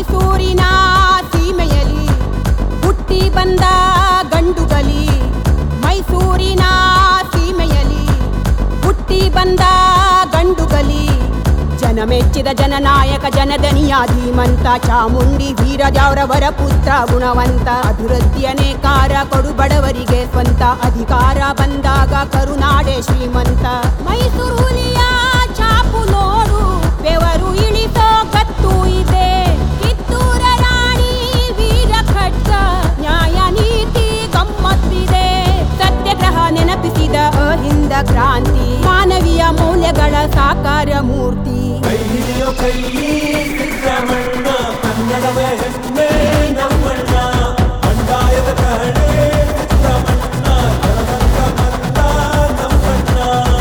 ಮೈಸೂರಿನ ಸೀಮೆಯಲಿ ಹುಟ್ಟಿ ಬಂದ ಗಂಡುಗಲಿ ಮೈಸೂರಿನ ಸೀಮೆಯಲಿ ಹುಟ್ಟಿ ಬಂದ ಗಂಡುಗಲಿ ಜನಮೆಚ್ಚಿದ ಜನನಾಯಕ ಜನದನಿಯ ಧೀಮಂತ ಚಾಮುಂಡಿ ವೀರಜಾವ್ರವರ ಪುತ್ರ ಗುಣವಂತ ಅಭಿವೃದ್ಧಿಯನೇ ಕಾರ ಕೊಡು ಬಡವರಿಗೆ ಸ್ವಂತ ಅಧಿಕಾರ ಬಂದಾಗ ಕರುನಾಡೆ ಶ್ರೀಮಂತ ಮೈಸೂರು ಹುಲಿಯ ಚಾಪು ನೋಡು ಬೆವರು ಇಳಿಸೋ ಕತ್ತು ಇದೆ ಕಿತ್ತೂರ ರಾಣಿ ವೀರ ಖಡ್ಗ ನ್ಯಾಯ ನೀತಿ ಗಮ್ಮತ್ತಿದೆ ಸತ್ಯಾಗ್ರಹ ನೆನಪಿಸಿದ ಅಹಿಂದ ಕ್ರಾಂತಿ ಮಾನವೀಯ ಮೌಲ್ಯಗಳ ಸಾಕಾರ ಮೂರ್ತಿ ಕೈ ಹಿಡಿಯೋ ಕೈ ಸಿದ್ದರಾಮಣ್ಣ ಕನ್ನಡವೇ ಹೆಮ್ಮೆ ನಮ್ಮಣ್ಣ ಬಂಡಾಯದ ಕಹಳೆ ಸಿದ್ದರಾಮಣ್ಣ ಕರದಂತ ಬಂದ ನಮ್ಮಣ್ಣ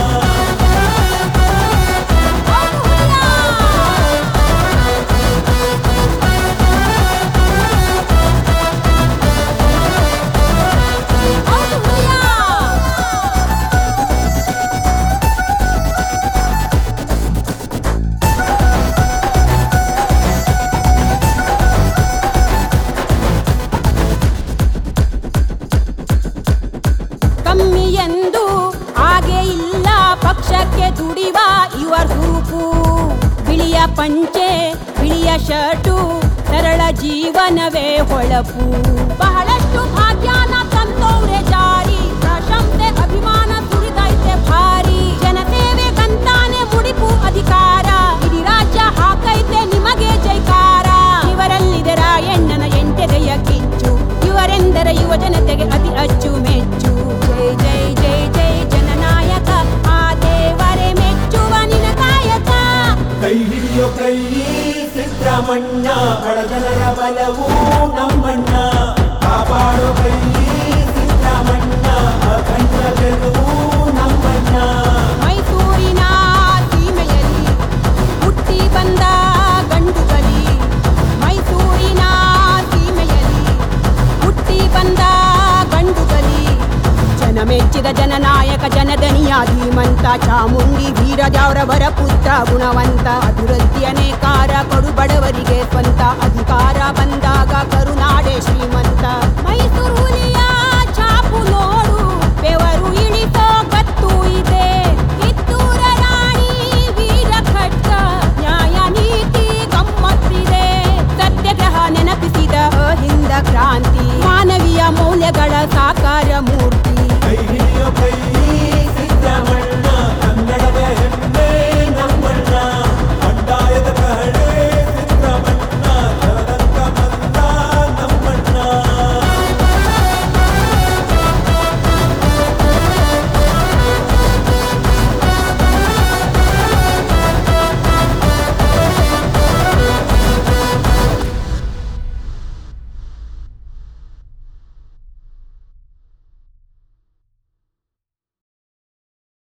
ಕಮ್ಮಿ ಎಂದು ಹಾಗೆ ಇಲ್ಲ ಪಕ್ಷಕ್ಕೆ ದುಡಿವ ಇವರ್ ಹುರುಪು ಬಿಳಿಯ ಪಂಚೆ ಬಿಳಿಯ ಶರ್ಟು ಸರಳ ಜೀವನವೇ ಹೊಳಪು ಬಹಳಷ್ಟು ಭಾಗ್ಯನ ತಂದವ್ರೆ ಜಾರಿ ಪ್ರಶಂಸೆ ಅಭಿಮಾನ ಸುರಿದೈತೆ ಭಾರಿ ಜನಸೇವೆಗಂತಾನೆ ಮುಡಿಪು ಅಧಿಕಾರ ಇಡೀ ರಾಜ್ಯ ಹಾಕೈತೆ ನಿಮಗೆ ಜೈಕಾರ ಇವರಲ್ಲಿದೆ ರಾಯಣ್ಣನ ಎಂಟೆದೆಯ ಕಿಚ್ಚು ಇವರೆಂದರೆ ಯುವ ಜನತೆಗೆ ಅತಿ ಅಚ್ಚು ಮೆಚ್ಚು ಜೈ ಜೈ ಜೈ ಜೈ ಜನನಾಯಕ ಆ ದೇವರೇ ಮೆಚ್ಚುವ ನಿನ ಕಾಯಕ ಕೈ ಹಿಡಿಯೋ ಕೈ ಸಿದ್ದರಾಮಣ್ಣ ಬಡ ಜನರ ಬಲವು ನಮ್ಮಣ್ಣ ಕಾಪಾಡೋ ಕೈ ಸಿದ್ದರಾಮಣ್ಣ ಅಖಂಡ ಗೆಲುವು ನಮ್ಮಣ್ಣ ಮೈಸೂರಿನ ಸೀಮೆಯಲ್ಲಿ ಹುಟ್ಟಿ ಬಂದ ಗಂಡುಗಲಿ ಮೈಸೂರಿನ ಸೀಮೆಯಲ್ಲಿ ಹುಟ್ಟಿ ಬಂದ ಗಂಡುಗಲಿ ಜನಮೆಚ್ಚಿದ ಜನನಾಯಕ ಜನದನಿಯ ಧೀಮಂತ ಚಾಮುಂಡಿ ವೀರಜಾವ್ರವರ ಪುತ್ರ ಗುಣವಂತ ಅಭಿವೃದ್ಧಿಯನೇ ಕಾರ